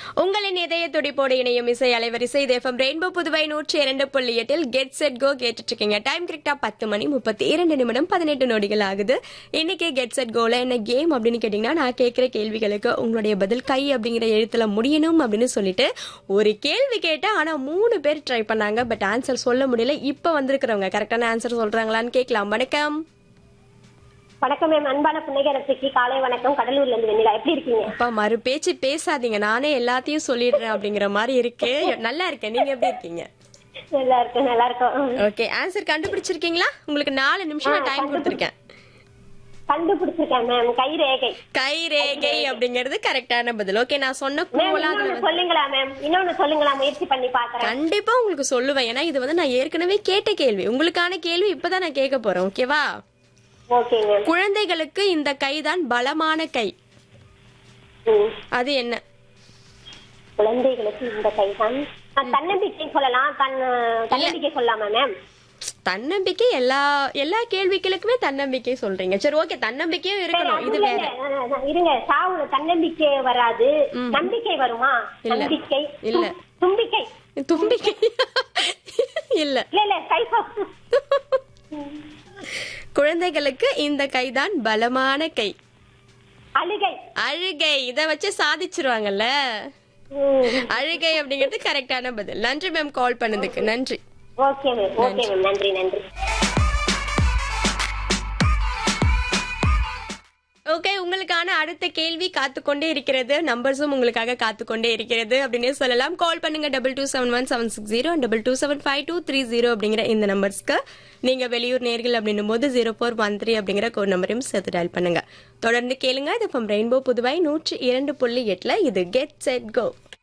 உங்களின் இதய துடிப்போடு இணையும் இசை அலைவரிசை இது எஃப்எம் ரெயின்போ புதுவை நூற்றி இரண்டு புள்ளி எட்டில் கெட் செட் கோ கேட்டுட்டு இருக்கீங்க டைம் கரெக்டா பத்து மணி முப்பத்தி இரண்டு நிமிடம் பதினெட்டு நொடிகள் ஆகுது இன்னைக்கு கெட் செட் கோல என்ன கேம் அப்படின்னு கேட்டீங்கன்னா நான் கேட்கிற கேள்விகளுக்கு உங்களுடைய பதில் கை அப்படிங்கிற எழுத்துல முடியணும் அப்படின்னு சொல்லிட்டு ஒரு கேள்வி கேட்டேன் ஆனா மூணு பேர் ட்ரை பண்ணாங்க பட் ஆன்சர் சொல்ல முடியல இப்ப வந்திருக்கிறவங்க கரெக்டான ஆன்சர் சொல்றாங்களான்னு கேட்கலாம் வணக்கம் வணக்கம் மேம் அன்பான புன்னகரத்துக்கு காலை வணக்கம் கடலூர்ல இருந்து வெண்ணிலா எப்படி இருக்கீங்க அப்பா மறு பேச்சு பேசாதீங்க நானே எல்லாத்தையும் சொல்லிடுறேன் அப்படிங்கிற மாதிரி இருக்கு நல்லா இருக்கேன் நீங்க எப்படி இருக்கீங்க நல்லா இருக்கும் நல்லா இருக்கும் ஓகே ஆன்சர் கண்டுபிடிச்சிருக்கீங்களா உங்களுக்கு நாலு நிமிஷம் டைம் கொடுத்துருக்கேன் கண்டுபிடிச்சிருக்கேன் மேம் கை ரேகை கை ரேகை அப்படிங்கிறது கரெக்டான பதில் ஓகே நான் சொன்ன மேம் க்ளூலாம் அதுல இன்னொன்னு சொல்லுங்களா மேம் இன்னொன்னு சொல்லுங்களா முயற்சி பண்ணி பாக்குறேன் கண்டிப்பா உங்களுக்கு சொல்லுவேன் ஏன்னா இது வந்து நான் ஏற்கனவே கேட்ட கேள்வி உங்களுக்கான கேள்வி இப்பதான் நான் கேட்க போறேன் ஓகேவா ஓகே மேம் குழந்தைகளுக்கு இந்த கைதான் பலமான கை ம். அது என்ன குழந்தைகளுக்கு இந்த கை தான் தன்னம்பிக்கை சொல்லலாம் தன் தன்னம்பிக்கை சொல்லலாமா மேம் தன்னம்பிக்கை எல்லா எல்லா கேள்விகளுக்குமே தன்னம்பிக்கை சொல்றீங்க சரி ஓகே தன்னம்பிக்கையும் இருக்கணும் இது இல்ல, வேற இல்ல, அஹ், அஹ், இருங்க சாவுல தன்னம்பிக்கை வராது நம்பிக்கை வருமா இல்ல. நம்பிக்கை இல்ல. தும்- தும்பிக்கை தும்பிக்கை இல்ல இல்ல இல்ல கை பா- குழந்தைகளுக்கு இந்த கைதான் பலமான கை அழுகை அழுகை இத வச்சு சாதிச்சிருவாங்கல்ல ம். அழுகை அப்படிங்கிறது கரெக்டான பதில் நன்றி மேம் கால் பண்ணதுக்கு நன்றி ஓகே மேம் ஓகே மேம் நன்றி நன்றி ஓகே உங்களுக்கான அடுத்த கேள்வி காத்துக்கொண்டே இருக்கிறது நம்பர்ஸும் உங்களுக்காக காத்துக்கொண்டே இருக்கிறது அப்படின்னே சொல்லலாம் கால் பண்ணுங்க double two seven one seven six zero double two seven five two three zero அப்படிங்கிற இந்த நம்பர்ஸ்க்கு நீங்க வெளியூர் நேர்கள் அப்படின்னும் போது ஜீரோ ஃபோர் ஒன் த்ரீ அப்படிங்கிற கோட் நம்பரையும் சேர்த்து டயல் பண்ணுங்க தொடர்ந்து கேளுங்க இது ரெயின்போ புதுவை நூற்றி இரண்டு புள்ளி எட்டுல இது கெட் செட் கோ